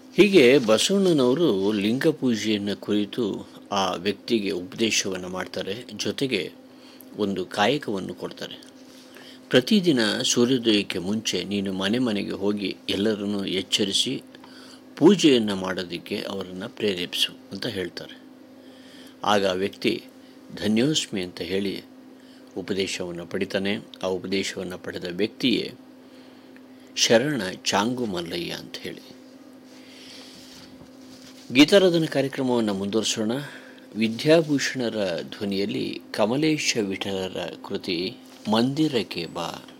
ಹೀಗೆ ಬಸವಣ್ಣನವರು ಲಿಂಗ ಪೂಜೆಯನ್ನು ಕುರಿತು ಆ ವ್ಯಕ್ತಿಗೆ ಉಪದೇಶವನ್ನು ಮಾಡ್ತಾರೆ ಜೊತೆಗೆ ಒಂದು ಕಾಯಕವನ್ನು ಕೊಡ್ತಾರೆ ಪ್ರತಿದಿನ ಸೂರ್ಯೋದಯಕ್ಕೆ ಮುಂಚೆ ನೀನು ಮನೆ ಮನೆಗೆ ಹೋಗಿ ಎಲ್ಲರನ್ನು ಎಚ್ಚರಿಸಿ ಪೂಜೆಯನ್ನು ಮಾಡೋದಕ್ಕೆ ಅವರನ್ನು ಪ್ರೇರೇಪಿಸು ಅಂತ ಹೇಳ್ತಾರೆ ಆಗ ಆ ವ್ಯಕ್ತಿ ಧನ್ಯೋಸ್ಮಿ ಅಂತ ಹೇಳಿ ಉಪದೇಶವನ್ನು ಪಡಿತಾನೆ ಆ ಉಪದೇಶವನ್ನು ಪಡೆದ ವ್ಯಕ್ತಿಯೇ ಶರಣ ಚಾಂಗು ಮಲ್ಲಯ್ಯ ಅಂತ ಹೇಳಿ ಗೀತಾರಾಧನ ಕಾರ್ಯಕ್ರಮವನ್ನು ಮುಂದುವರಿಸೋಣ ವಿದ್ಯಾಭೂಷಣರ ಧ್ವನಿಯಲ್ಲಿ ಕಮಲೇಶ ವಿಠಲರ ಕೃತಿ ಮಂದಿರಕ್ಕೆ ಬಾ